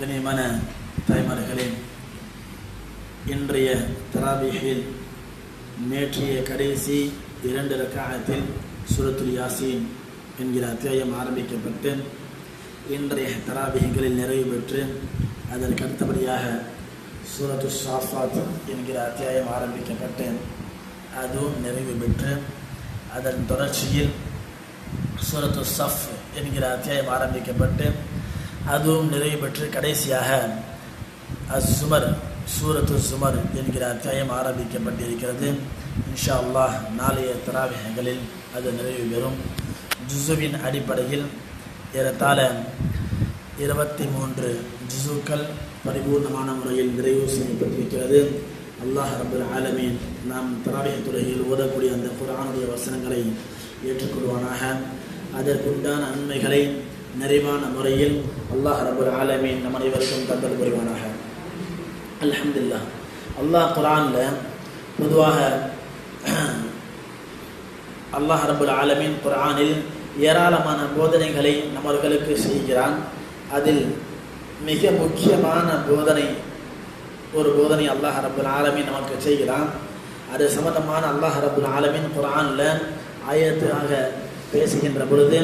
கண்ணியமான தாய்மார்களே இன்றைய தராபியில் நேற்றைய கடைசி இரண்டு ரக்காயத்தில் சூரத்துல் யாசீன் என்கிற அத்தியாயம் ஆரம்பிக்கப்பட்டு இன்றைய தராபிகளில் நிறைவு பெற்று அதற்கு அடுத்தபடியாக சூரத்து ஷாஃபாத் என்கிற அத்தியாயம் ஆரம்பிக்கப்பட்டு அதுவும் நிறைவு பெற்று அதன் தொடர்ச்சியில் சூரத்து சஃப் என்கிற அத்தியாயம் ஆரம்பிக்கப்பட்டு அதுவும் நிறைவு பெற்று கடைசியாக அசுமர் சூரத்து சுமர் என்கிற அத்தியாயம் ஆரம்பிக்கப்பட்டிருக்கிறது இன்ஷா அல்லாஹ் நாளைய தராவிகளில் அது நிறைவு பெறும் ஜுசுவின் அடிப்படையில் ஏறத்தாழ இருபத்தி மூன்று ஜுசுக்கள் பரிபூர்ணமான முறையில் நிறைவு செய்யப்பட்டிருக்கிறது அல்லாஹ் ரபுல் ஆலமீன் நாம் தராவிய துறையில் ஓதக்கூடிய அந்த குரானுடைய வசனங்களை ஏற்றுக்கொள்வானாக அதற்குண்டான நன்மைகளை நிறைவான முறையில் அல்லாஹ் ரபுல் ஆலமீன் நம் அனைவருக்கும் தந்தல் புரிவானாக அல்ஹம்துல்லா அல்லாஹ் குரானில் பொதுவாக அல்லாஹ் ரபுல் ஆலமீன் குரானில் ஏராளமான போதனைகளை நம்மர்களுக்கு செய்கிறான் அதில் மிக முக்கியமான போதனை ஒரு போதனை அல்லாஹ் ரபுல் ஆலமீன் நமக்கு செய்கிறான் அது சம்பந்தமான அல்லாஹ் ரபுல் ஆலமீன் குரானில் ஆயத்தாக பேசுகின்ற பொழுது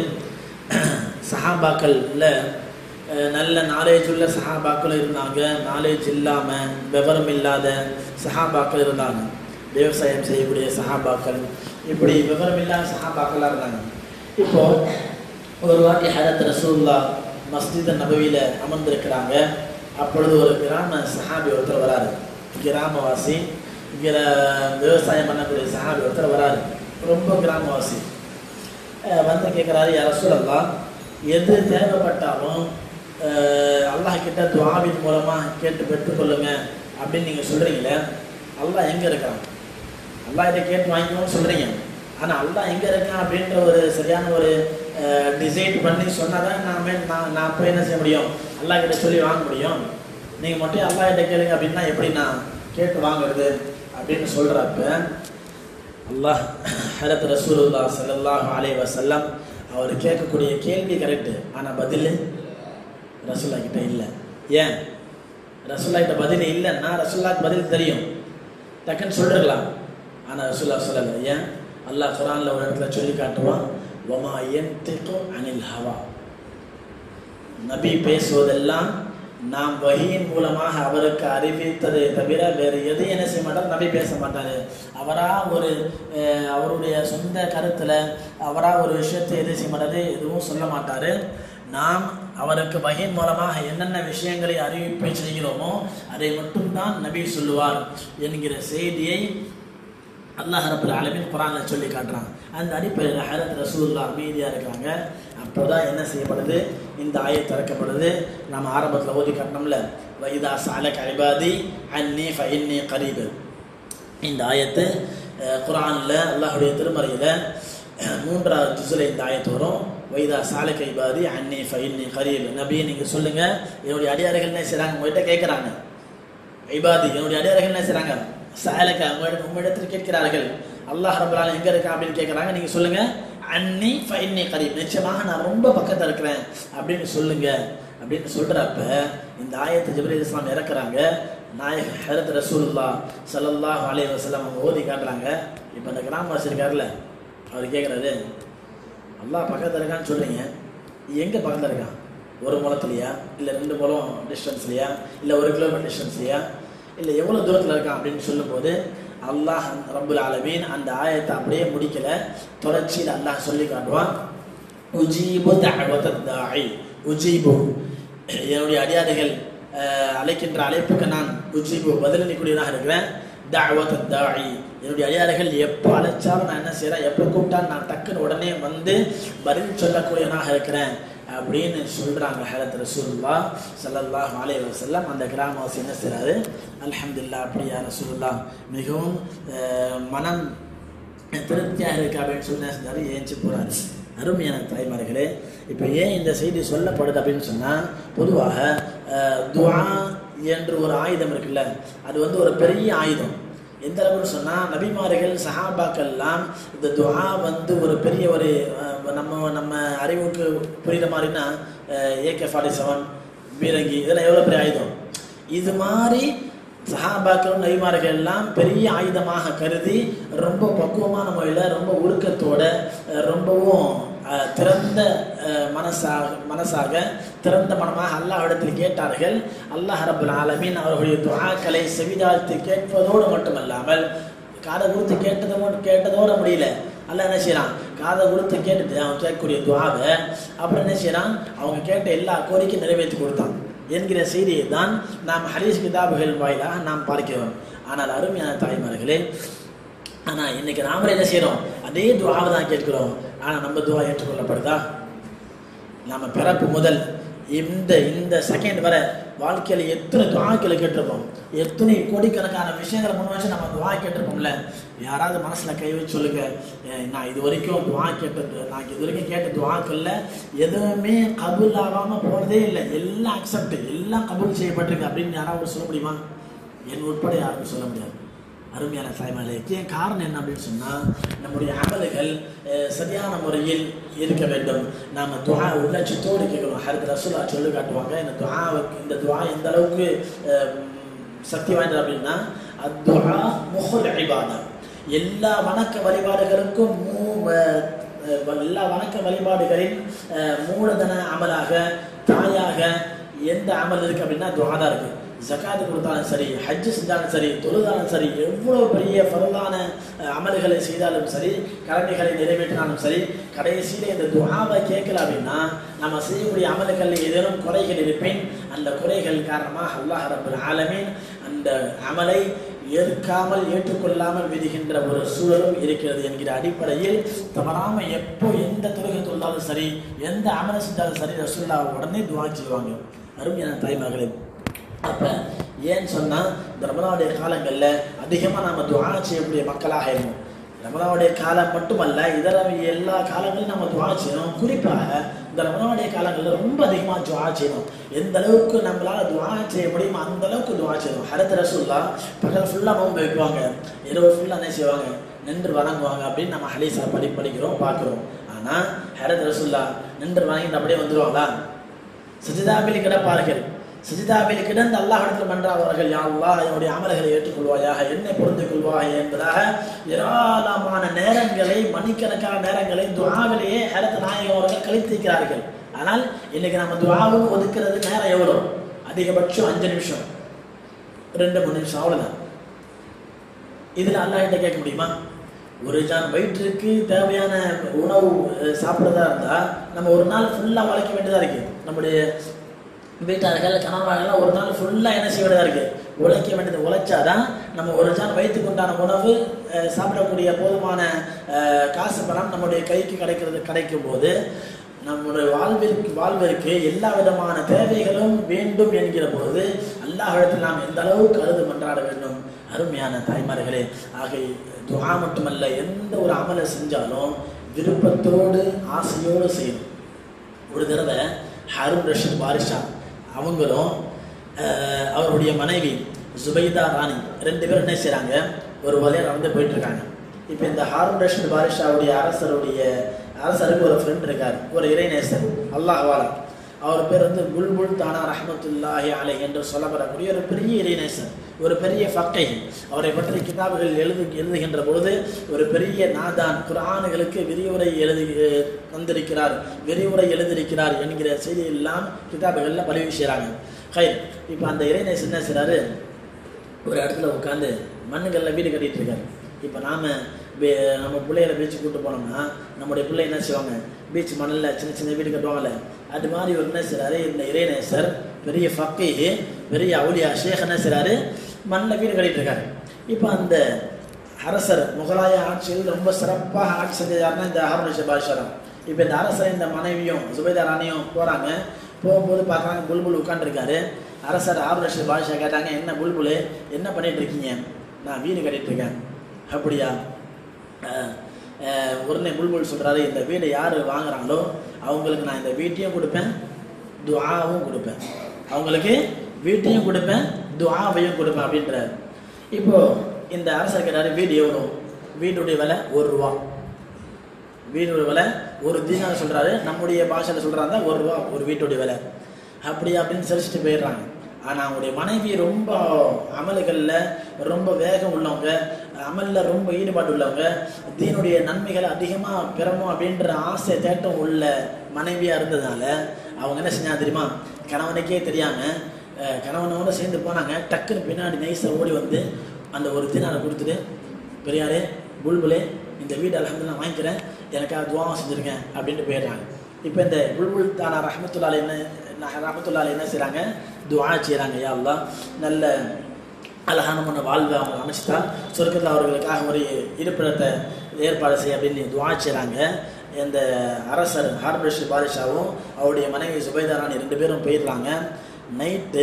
சஹாபாக்களில் நல்ல நாலேஜ் உள்ள சஹாபாக்கள் இருந்தாங்க நாலேஜ் இல்லாமல் விவரம் இல்லாத சஹாபாக்கள் இருந்தாங்க விவசாயம் செய்யக்கூடிய சஹாபாக்கள் இப்படி விவரம் இல்லாத சஹாபாக்களாக இருந்தாங்க இப்போ ஒரு வாட்டி ஹரத் ரசூல்லா மஸ்ஜித் நபவியில் அமர்ந்திருக்கிறாங்க அப்பொழுது ஒரு கிராம சஹாபி ஒருத்தர் வராரு கிராமவாசி கிர விவசாயம் பண்ணக்கூடிய சஹாபி ஒருத்தர் வராரு ரொம்ப கிராமவாசி வந்து கேட்குறாரு யார சூழல்லா எது தேவைப்பட்டாலும் அல்லாஹ் கிட்ட துவாவின் மூலமாக கேட்டு பெற்றுக்கொள்ளுங்க அப்படின்னு நீங்கள் சொல்கிறீங்களே அல்லாஹ் எங்கே இருக்கான் அல்லாஹ் இதை கேட்டு வாங்கிக்கணும்னு சொல்கிறீங்க ஆனால் அல்லாஹ் எங்கே இருக்கான் அப்படின்ற ஒரு சரியான ஒரு டிசைட் பண்ணி சொன்னால் தான் நான் நான் நான் போய் என்ன செய்ய முடியும் அல்லாஹ் கிட்ட சொல்லி வாங்க முடியும் நீங்கள் மட்டும் அல்லாஹ் கிட்ட கேளுங்க அப்படின்னா எப்படி நான் கேட்டு வாங்குறது அப்படின்னு சொல்கிறப்ப அல்லாஹ் ஹரத் ரசூலுல்லா சல்லாஹ் அலே வசல்லாம் அவர் கேட்கக்கூடிய கேள்வி கரெக்டு ஆனால் பதில் ரசூல்லா கிட்ட இல்லை ஏன் ரசூல்லா கிட்ட பதில் இல்லைன்னா ரசூல்லாக்கு பதில் தெரியும் டக்குன்னு சொல்லிருக்கலாம் ஆனால் ரசூல்லா சொல்லலை ஏன் அல்லாஹ் குரானில் ஒரு இடத்துல சொல்லி காட்டுவான் ஒமா என் அனில் ஹவா நபி பேசுவதெல்லாம் நாம் வகையின் மூலமாக அவருக்கு அறிவித்ததை தவிர வேறு எதையும் என்ன செய்ய மாட்டார் நபி பேச மாட்டார் அவராக ஒரு அவருடைய சொந்த கருத்தில் அவராக ஒரு விஷயத்தை எது செய்ய மாட்டார் எதுவும் சொல்ல மாட்டார் நாம் அவருக்கு வகையின் மூலமாக என்னென்ன விஷயங்களை அறிவிப்பை செய்கிறோமோ அதை மட்டும்தான் நபி சொல்லுவார் என்கிற செய்தியை அல்லாஹ் ரபுல் ஆலமின் குரானில் சொல்லி காட்டுறான் அந்த அடிப்படையில் ஹரத் ரசூல்லா அமைதியாக இருக்காங்க அப்போ தான் என்ன செய்யப்படுது இந்த ஆயை திறக்கப்படுது நம்ம ஆரம்பத்தில் ஓதி காட்டினோம்ல வைதா சாலக் அலிபாதி அன்னி ஃபைன்னி கரீபு இந்த ஆயத்து குரானில் அல்லாஹுடைய திருமறையில் மூன்றாவது ஜுசில் இந்த ஆயத்து வரும் வைதா சாலக் ஐபாதி அன்னி ஃபைன்னி கரீப் நபி நீங்கள் சொல்லுங்கள் என்னுடைய அடியார்கள் என்ன செய்கிறாங்க உங்கள்கிட்ட கேட்குறாங்க ஐபாதி என்னுடைய அடியார்கள் என்ன செய்கிறாங்க சாலக்க உங்களிடம் உங்களிடத்தில் கேட்கிறார்கள் அல்லாஹ் ரபுல்லால எங்கே இருக்கான் அப்படின்னு கேட்குறாங்க நீங்கள் சொல்லுங்கள் அன்னி ஃபைன்னி கரீப் நிச்சயமாக நான் ரொம்ப பக்கத்தில் இருக்கிறேன் அப்படின்னு சொல்லுங்க அப்படின்னு சொல்கிறப்ப இந்த ஆயத்தை ஜிப்ரீல் இஸ்லாம் இறக்குறாங்க நாயக ஹரத் ரசூல்லா சல்லல்லாஹ் அலே வசலம் அவங்க ஓதி காட்டுறாங்க இப்போ அந்த கிராமவாசி இருக்கார்ல அவர் கேட்குறாரு அல்லாஹ் பக்கத்தில் இருக்கான்னு சொல்கிறீங்க எங்கே பக்கத்தில் இருக்கான் ஒரு முளத்துலையா இல்லை ரெண்டு முளம் டிஸ்டன்ஸ்லையா இல்லை ஒரு கிலோமீட்டர் டிஸ்டன்ஸ்லையா இல்லை எவ்வளோ தூரத்தில் இருக்கான் அப்படின்னு சொல்லும்போது அல்லாஹ் ரபுல் ஆலமீன் அந்த ஆயத்தை அப்படியே முடிக்கல தொடர்ச்சியில் அல்லாஹ் சொல்லி காட்டுவான் உஜீபு தாய் உஜீபு என்னுடைய அடியாதைகள் அழைக்கின்ற அழைப்புக்கு நான் உஜீபு பதிலளிக்கூடியதாக இருக்கிறேன் தாவத் தாயி என்னுடைய அடியார்கள் எப்போ அழைச்சாலும் நான் என்ன செய்கிறேன் எப்போ கூப்பிட்டாலும் நான் டக்குன்னு உடனே வந்து பதில் சொல்லக்கூடியவனாக இருக்கிறேன் அப்படின்னு சொல்கிறாங்க ஹரத் ரசூல்லா சல்லல்லாஹ் அலே வசல்லாம் அந்த கிராமவாசி என்ன செய்கிறாரு அல்ஹம்துல்லா அப்படியா ரசூல்லா மிகவும் மனம் திருப்தியாக இருக்கு அப்படின்னு சொல்லி செஞ்சாரு ஏஞ்சி போகிறாரு அருமையான தாய்மார்களே இப்போ ஏன் இந்த செய்தி சொல்லப்படுது அப்படின்னு சொன்னால் பொதுவாக துவா என்று ஒரு ஆயுதம் இருக்குல்ல அது வந்து ஒரு பெரிய ஆயுதம் எந்த அளவுன்னு சொன்னால் நபிமார்கள் சஹாபாக்கள்லாம் இந்த துவா வந்து ஒரு பெரிய ஒரு நம்ம நம்ம அறிவுக்கு புரிகிற மாதிரினா ஏகே ஃபார்ட்டி செவன் பீரங்கி இதெல்லாம் எவ்வளோ பெரிய ஆயுதம் இது மாதிரி சஹாபாக்கள் நபிமார்கள் எல்லாம் பெரிய ஆயுதமாக கருதி ரொம்ப பக்குவமான முறையில் ரொம்ப உருக்கத்தோட அஹ், ரொம்பவும் அஹ், திறந்த அஹ், மனசாக மனசாக திறந்த மனமாக அல்லாஹ்விடத்தில் கேட்டார்கள் அல்லாஹ் ரபுல் ஆலமீன் அவர்களுடைய துஆக்களை செவிதாழ்த்து கேட்பதோடு மட்டுமல்லாமல் காதை கொடுத்து கேட்டதோடு கேட்டதோட முடியல அல்லாஹ் என்ன செய்யறான் காதை கொடுத்து கேட்டுட்டு அவன் கேட்கக்கூடிய துவாவை அப்புறம் என்ன செய்யறான் அவங்க கேட்ட எல்லா கோரிக்கையும் நிறைவேற்றி கொடுத்தான் என்கிற செய்தியை தான் நாம் ஹரீஸ் கிதாபுகள் வாயிலாக நாம் பார்க்கிறோம் ஆனால் அருமையான தாய்மார்களே ஆனால் இன்னைக்கு நாமளே என்ன செய்யறோம் அதே துவாவை தான் கேட்கிறோம் ஆனால் நம்ம துவா ஏற்றுக்கொள்ளப்படுதா நம்ம பிறப்பு முதல் இந்த இந்த செகண்ட் வரை வாழ்க்கையில் எத்தனை துவாக்களை கேட்டிருப்போம் எத்தனை கோடிக்கணக்கான விஷயங்களை முன் வச்சு நம்ம துவா கேட்டிருப்போம்ல யாராவது மனசுல கை வச்சு சொல்லுங்க ஏய், நான் இது வரைக்கும் துவா கேட்டது நான் இது வரைக்கும் கேட்ட துவாக்கள்ல எதுவுமே கபூல் ஆகாம போனதே இல்லை எல்லாம் அக்செப்ட் எல்லாம் கபூல் செய்யப்பட்டிருக்கு அப்படின்னு யாராவது சொல்ல முடியுமா என் உட்பட யாருக்கும் சொல்ல முடியாது அருமையான தாய்மார்களுக்கு ஏன் காரணம் என்ன அப்படின்னு சொன்னால் நம்முடைய அமல்கள் அஹ், சரியான முறையில் இருக்க வேண்டும் நாம் துவா உள்ளட்சத்தோடு கேட்கணும் ஹரத் ரசூலா சொல்லி காட்டுவாங்க இந்த துவாவுக்கு இந்த துவா எந்த அளவுக்கு அஹ், சக்தி வாய்ந்தது அப்படின்னா அத்துவா முகல் இபாதா எல்லா வணக்க வழிபாடுகளுக்கும் மூ அஹ், அஹ், எல்லா வணக்க வழிபாடுகளின் அஹ், மூலதன அமலாக தாயாக எந்த அமல் இருக்கு அப்படின்னா துவா தான் இருக்கு ஜகாத்து கொடுத்தாலும் சரி ஹஜ் செஞ்சாலும் சரி தொழுதாலும் சரி எவ்வளோ பெரிய ஃபரலான அஹ், அமல்களை செய்தாலும் சரி கடமைகளை நிறைவேற்றினாலும் சரி கடைசியில் இந்த துஆவை கேட்கல அப்படின்னா நம்ம செய்யக்கூடிய அமல்களில் ஏதேனும் குறைகள் இருப்பேன் அந்த குறைகள் காரணமாக அல்லாஹ் ரபுல் ஆலமீன் அந்த அமலை ஏற்காமல் ஏற்றுக்கொள்ளாமல் விடுகின்ற ஒரு சூழலும் இருக்கிறது என்கிற அடிப்படையில் தவறாம எப்போ எந்த தொழுகை தொழுதாலும் சரி எந்த அமலை செஞ்சாலும் சரி ரசூல்லா உடனே துவா செய்வாங்க அருமையான தாய்மகளே அப்ப ஏன்னு சொன்னா இந்த ரமலாவுடைய காலங்கள்ல அதிகமா நாம துவா செய்யக்கூடிய மக்களாக இருந்தோம் ரமலாவுடைய காலம் மட்டுமல்ல இதர எல்லா காலங்களிலும் நம்ம துவா செய்யணும் குறிப்பாக இந்த ரமலாவுடைய காலங்களில் ரொம்ப அதிகமா துவா செய்யணும் எந்த அளவுக்கு நம்மளால துவா செய்ய முடியுமோ அந்த அளவுக்கு துவா செய்யணும் ஹரத் ரசூல்லா பகல் ஃபுல்லா நோன்பு வைப்பாங்க இரவு ஃபுல்லா என்ன செய்வாங்க நின்று வணங்குவாங்க அப்படின்னு நம்ம ஹலீசா படி படிக்கிறோம் பார்க்கிறோம் ஆனா ஹரத் ரசூல்லா நின்று வணங்கிட்டு அப்படியே வந்துருவாங்களா சஜிதாவில் கிடப்பார்கள் சஜிதாவில் கிடந்து அல்லாஹிடத்தில் மன்றாவார்கள் யா அல்லாஹ் என்னுடைய அமல்களை ஏற்றுக்கொள்வாயாக என்னை பொருந்து கொள்வாயாக என்பதாக ஏராளமான நேரங்களை மணிக்கணக்கான நேரங்களை துவாவிலேயே ஹரத் நாயகம் அவர்கள் கழித்திருக்கிறார்கள் ஆனால் இன்னைக்கு நம்ம துவாவும் ஒதுக்குறது நேரம் எவ்வளோ அதிகபட்சம் அஞ்சு நிமிஷம் ரெண்டு மூணு நிமிஷம் அவ்வளவுதான் இதுல அல்லாஹ்கிட்ட கேட்க முடியுமா ஒரு ஜான் வயிற்றுக்கு தேவையான உணவு அஹ், சாப்பிடுறதா இருந்தா நம்ம ஒரு நாள் ஃபுல்லா உழைக்க வேண்டியதா இருக்கு நம்முடைய வீட்டார்கள் கணவர்கள் ஒரு நாள் ஃபுல்லா என்ன செய்ய வேண்டியதா இருக்கு உழைக்க வேண்டியது உழைச்சாதான் நம்ம ஒரு ஜான் வயிற்றுக்கு உண்டான உணவு அஹ், சாப்பிடக்கூடிய போதுமான அஹ், காசு பணம் நம்முடைய கைக்கு கிடைக்கிறது கிடைக்கும் போது நம்முடைய வாழ்விற்கு வாழ்விற்கு எல்லா விதமான தேவைகளும் வேண்டும் என்கிற போது அல்லாஹிடத்தில் நாம் எந்த அளவுக்கு அழுது மன்றாட வேண்டும் அருமையான தாய்மார்களே ஆக துஆ மட்டுமல்ல எந்த ஒரு அமலை செஞ்சாலும் விருப்பத்தோடு ஆசையோடு செய்யணும் ஒரு தடவை ஹாரூன் ரஷீத் பாரிஷா அவங்களும் அஹ், அவருடைய மனைவி ஜுபைதா ராணி ரெண்டு பேரும் என்ன செய்றாங்க ஒரு வழியாக நடந்து போயிட்டு இருக்காங்க இப்போ இந்த ஹாரூன் ரஷீத் பாரிஷாவுடைய அரசருடைய அரசருக்கு ஒரு ஃப்ரெண்ட் இருக்கார் ஒரு இறைநேசர் அல்லாஹ் வாலா அவர் பேர் வந்து புல்புல் தானா ரஹ்மத்துல்லாஹி அலை என்று சொல்லப்படக்கூடிய ஒரு பெரிய இறைநேசர் ஒரு பெரிய ஃபக்கை அவரை பற்றி கிதாபுகள் எழுது எழுதுகின்ற பொழுது ஒரு பெரிய நாதான் குர்ஆனுகளுக்கு விரிவுரை எழுதி அஹ், தந்திருக்கிறார் விரிவுரை எழுதியிருக்கிறார் என்கிற செய்தியெல்லாம் கிதாபுகளில் பதிவு செய்கிறாங்க ஹை இப்போ அந்த இறைநேசர் என்ன செய்றாரு ஒரு இடத்துல உட்காந்து மண்ணுகளில் வீடு கட்டிட்டு இருக்காரு இப்போ நாம பே- நம்ம பிள்ளைகளை பீச்சுக்கு கூட்டு போனோம்னா நம்முடைய பிள்ளை என்ன செய்வாங்க பீச் மணலில் சின்ன சின்ன வீடு கட்டுவாங்கல்ல அது மாதிரி ஒரு என்ன செய்றாரு இந்த இறைநேசர் பெரிய ஃபக்கை பெரிய அவுலியா ஷேக் என்ன செய்றாரு மண்ணில் வீடு கட்டிட்டு இருக்காரு இப்போ அந்த அரசர் முகலாய ஆட்சியில் ரொம்ப சிறப்பாக ஆட்சி செஞ்சது யாருன்னா இந்த ஹாரூன் பாஷா தான் இப்போ இந்த அரசர் இந்த மனைவியும் சுபேதா ராணியும் போகிறாங்க போகும்போது பார்க்குறாங்க புல்புல் உட்காந்துருக்காரு அரசர் ஹாரூன் ரஷீத் பாஷா கேட்டாங்க என்ன புல்புல் என்ன பண்ணிட்டு இருக்கீங்க நான் வீடு கட்டிட்டு இருக்கேன் அப்படியா அஹ், அஹ், உடனே புல்புல் சொல்கிறாரு இந்த வீடை யார் வாங்குறாங்களோ அவங்களுக்கு நான் இந்த வீட்டையும் கொடுப்பேன் துஆவும் கொடுப்பேன் அவங்களுக்கு வீட்டையும் கொடுப்பேன் துஆவையும் கொடுப்பேன் அப்படின்றாரு இப்போ இந்த அரசர் கேட்டாரு வீடு எவ்வளோ வீடுடைய விலை ஒரு ரூபா வீடுடைய விலை ஒரு தீனார் சொல்றாரு நம்முடைய பாஷையில் சொல்றாங்க ஒரு ரூபா ஒரு வீட்டுடைய விலை அப்படி அப்படின்னு சிரிச்சிட்டு போயிடுறாங்க ஆனால் அவங்களுடைய மனைவி ரொம்ப அமல்களில் ரொம்ப வேகம் உள்ளவங்க அமலில் ரொம்ப ஈடுபாடு உள்ளவங்க தீனுடைய நன்மைகளை அதிகமாக பெறணும் அப்படின்ற ஆசை தேட்டம் உள்ள மனைவியாக இருந்ததுனால அவங்க என்ன செஞ்சாங்க தெரியுமா கணவனுக்கே தெரியாமல் கணவனோட சேர்ந்து போனாங்க டக்குன்னு பின்னாடி நைஸை ஓடி வந்து அந்த ஒரு தினாரை கொடுத்துட்டு பெரியாரே புல்புலே இந்த வீடு அலமது நான் வாங்கிக்கிறேன் எனக்காக துவாவை செஞ்சுருக்கேன் அப்படின்ட்டு போயிடுறாங்க இப்போ இந்த புல்புல் தானா ரஹமத்துல்லால என்ன ரஹமத்துல்லால என்ன செய்கிறாங்க துவா செய்கிறாங்க யா அல்லாஹ் நல்ல அழகான முன்ன வாழ்வை அவங்க அமைச்சுட்டா சொர்க்கத்தில் அவர்களுக்காக ஒரு இருப்பிடத்தை ஏற்பாடு செய்ய அப்படின்னு துவா செய்கிறாங்க இந்த அரசர் ஹார்பரஷ் பாரிஷாவும் அவருடைய மனைவி சுபைதாராணி ரெண்டு பேரும் போயிடுறாங்க நைட்டு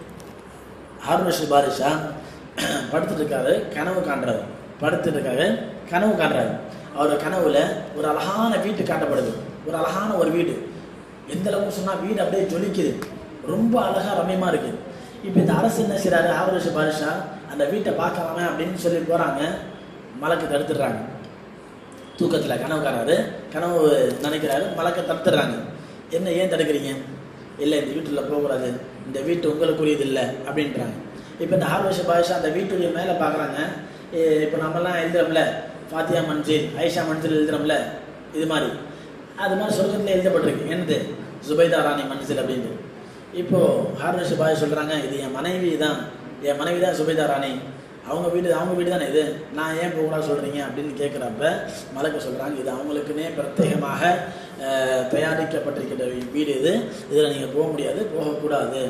ஹார்பரஷ் பாரிஷா படுத்துட்டு இருக்காரு கனவு காண்றாரு படுத்துட்டு இருக்காரு கனவு காண்றாரு அவரோட கனவுல ஒரு அழகான வீட்டு காட்டப்படுது ஒரு அழகான ஒரு வீடு எந்த அளவுக்கு சொன்னா வீடு அப்படியே ஜொலிக்குது ரொம்ப அழகா ரம்யமா இருக்கு இப்போ இந்த அரசு என்ன செய்றாரு ஆவரேஷ் பாரிஷா அந்த வீட்டை பார்க்கலாமே அப்படின்னு சொல்லி போறாங்க மலக்கு தடுத்துடுறாங்க தூக்கத்தில் கனவு காராரு கனவு நினைக்கிறாரு மலக்க தடுத்துடுறாங்க என்ன ஏன் தடுக்கிறீங்க இல்லை இந்த வீட்டில் போகக்கூடாது இந்த வீட்டு உங்களுக்குரியது இல்லை அப்படின்றாங்க இப்போ இந்த ஹார்வஷ பாஷா அந்த வீட்டுடைய மேலே பார்க்குறாங்க இப்போ நம்மலாம் எழுதுறோம்ல ஃபாத்தியா மன்சில் ஐஷா மன்சில் எழுதுறோம்ல இது மாதிரி அது மாதிரி சொர்க்கத்தில் எழுதப்பட்டிருக்கு என்னது ஜுபைதா ராணி மன்சில் அப்படின்ட்டு இப்போ ஹார்வஷ பாய் சொல்கிறாங்க இது என் மனைவி தான் என் மனைவி தான் சுபைதா ராணி அவங்க வீடு அவங்க வீடு தானே இது நான் ஏன் போகக்கூடாது சொல்கிறீங்க அப்படின்னு கேட்குறப்ப மலக்க சொல்கிறாங்க இது அவங்களுக்குன்னே பிரத்யேகமாக அஹ், தயாரிக்கப்பட்டிருக்கிற வீடு இது இதில் நீங்கள் போக முடியாது போகக்கூடாது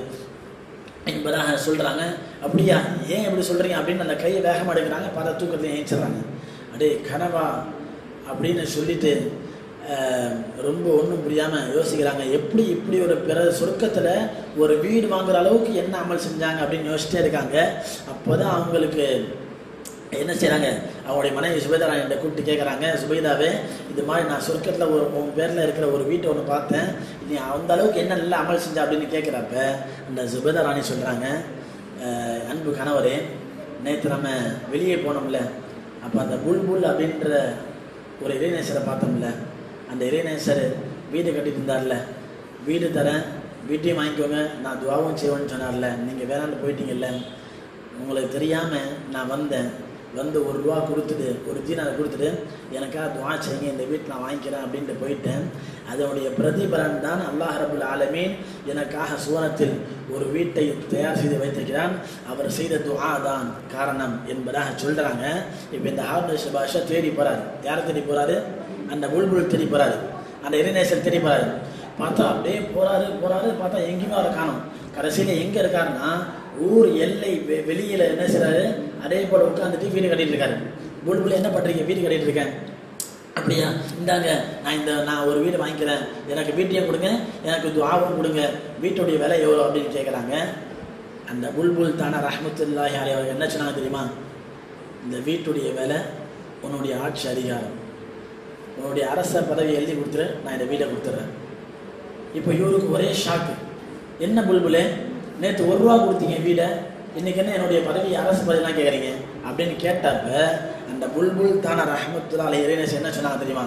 என்பதாக சொல்கிறாங்க அப்படியா ஏன் இப்படி சொல்கிறீங்க அப்படின்னு அந்த கையை வேகமாக எடுக்கிறாங்க பார்த்தா தூக்கத்தில் ஏஞ்சிடுறாங்க அடே கனவா அப்படின்னு சொல்லிட்டு அஹ், ரொம்ப ஒன்றும் புரியாமல் யோசிக்கிறாங்க எப்படி இப்படி ஒரு பிற சொர்க்கத்தில் ஒரு வீடு வாங்குற அளவுக்கு என்ன அமல் செஞ்சாங்க அப்படின்னு யோசிச்சிட்டே இருக்காங்க அப்போ தான் அவங்களுக்கு என்ன செய்கிறாங்க அவங்களுடைய மனைவி சுபேதா என்கிட்ட கூப்பிட்டு கேட்குறாங்க சுபைதாவே இது மாதிரி நான் சொர்க்கத்தில் ஒரு உன் பேரில் இருக்கிற ஒரு வீட்டை ஒன்று பார்த்தேன் நீ அந்த அளவுக்கு என்ன நல்லா அமல் செஞ்ச அப்படின்னு கேட்குறப்ப அந்த சுபேதா ராணி சொல்கிறாங்க அன்பு கணவரே நேற்று நம்ம வெளியே போனோம்ல அப்போ அந்த புல்புல் அப்படின்ற ஒரு இறைநேசரை பார்த்தோம்ல அந்த இறைநேசர் வீடு கட்டிட்டு இருந்தார்ல வீடு தரேன் வீட்டையும் வாங்கிக்கோங்க நான் துவாவும் செய்வேன்னு சொன்னார்ல நீங்கள் வேளாண்டு போயிட்டீங்கல்ல உங்களுக்கு தெரியாமல் நான் வந்தேன் வந்து ஒரு ரூபா கொடுத்துட்டு ஒரு தீனாரை கொடுத்துட்டு எனக்காக துவா செய்யுங்க இந்த வீட்டை நான் வாங்கிக்கிறேன் அப்படின்ட்டு போயிட்டேன் அதனுடைய பிரதிபலன் தான் அல்லாஹ் ரபுல் ஆலமீன் எனக்காக சுவனத்தில் ஒரு வீட்டை தயார் செய்து வைத்திருக்கிறான் அவர் செய்த துஆ தான் காரணம் என்பதாக சொல்கிறாங்க இப்போ இந்த ஹார்னஸ் பாஷா தேடி போகிறாரு யாரை தேடி போகிறாரு அந்த புல்புல் தேடி போகிறாரு அந்த இறைநேசர் தேடி போகிறாரு பார்த்தா அப்படியே போறாரு போறாரு பார்த்தா எங்கேயுமே அவரை காணும் கடைசியில் எங்கே இருக்காருன்னா ஊர் எல்லை வெ- வெளியில என்ன செய்றாரு அதே போல உட்காந்துட்டு வீடு கட்டிட்டு இருக்காரு புல்புல் என்ன பண்றீங்க வீடு கட்டிட்டு இருக்கேன் அப்படியா இந்தாங்க நான் இந்த நான் ஒரு வீடு வாங்கிக்கிறேன் எனக்கு வீட்டையும் கொடுங்க எனக்கு துவாவும் கொடுங்க வீட்டுடைய விலை எவ்வளோ அப்படின்னு கேட்குறாங்க அந்த புல்புல் தானா ரஹமத்துல்லாஹி அலைஹி அவர்கள் என்ன சொன்னாங்க தெரியுமா இந்த வீட்டுடைய விலை உன்னுடைய ஆட்சி அதிகாரம் உன்னுடைய அரச பதவி எழுதி கொடுத்துரு நான் இந்த வீட்டை கொடுத்துட்றேன் இப்போ இவருக்கு ஒரே ஷாக்கு என்ன புல்புலே நேற்று ஒரு ரூபா கொடுத்தீங்க வீடை இன்னைக்கு என்ன என்னுடைய பதவி அரசு பதவிலாம் கேட்குறீங்க அப்படின்னு கேட்டப்ப அந்த புல்புல் தான ரஹமத்துல்லா அலை இறைநேசன் என்ன சொன்னாங்க தெரியுமா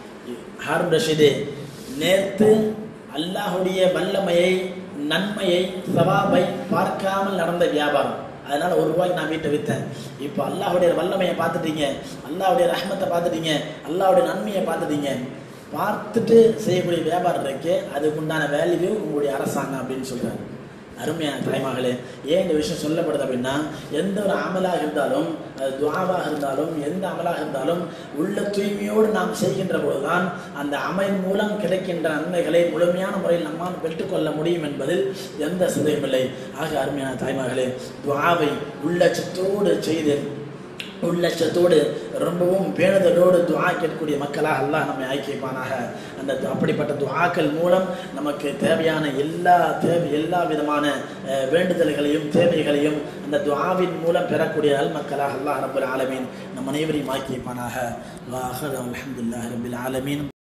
ஹாரூன் ரஷீது நேற்று அல்லாஹுடைய வல்லமையை நன்மையை சவாபை பார்க்காமல் நடந்த வியாபாரம் அதனால ஒரு ரூபாய்க்கு நான் வீட்டை விற்றேன் இப்போ அல்லாஹ்வுடைய வல்லமையை பார்த்துட்டீங்க அல்லாஹ்வுடைய ரஹ்மத்தை பார்த்துட்டீங்க அல்லாஹ்வுடைய நன்மையை பார்த்துட்டீங்க பார்த்துட்டு செய்யக்கூடிய வியாபாரம் இருக்கே அதுக்கு உண்டான வேல்யூ உங்களுடைய அரசாங்கம் அப்படின்னு சொல்றாரு அருமையான தாய்மகளே ஏன் இந்த விஷயம் சொல்லப்படுது அப்படின்னா எந்த ஒரு அமலாக இருந்தாலும் அது துவாவாக இருந்தாலும் எந்த அமலாக இருந்தாலும் உள்ள தூய்மையோடு நாம் செய்கின்ற போதுதான் அந்த அமல் மூலம் கிடைக்கின்ற நன்மைகளை முழுமையான முறையில் நம்மால் பெற்றுக்கொள்ள முடியும் என்பதில் எந்த சந்தேகமில்லை ஆக அருமையான தாய்மகளே துவாவை உள்ளச்சத்தோடு செய்து உள்ளச்சத்தோடு ரொம்பவும் பேணுதலோடு துஆ கேட்கக்கூடிய மக்களாக அல்லாஹ் நம்மை ஆக்கியப்பானாக அந்த து- அப்படிப்பட்ட துஆக்கள் மூலம் நமக்கு தேவையான எல்லா தேவை எல்லா விதமான அஹ், வேண்டுதல்களையும் தேவைகளையும் அந்த துஆவின் மூலம் பெறக்கூடிய அல் மக்களாக அல்லாஹ் ரபுல் ஆலமீன் நம் அனைவரையும் ஆக்கியப்பானாக வாஹர் அல்ஹம்துலில்லாஹி ரபில் ஆலமீன்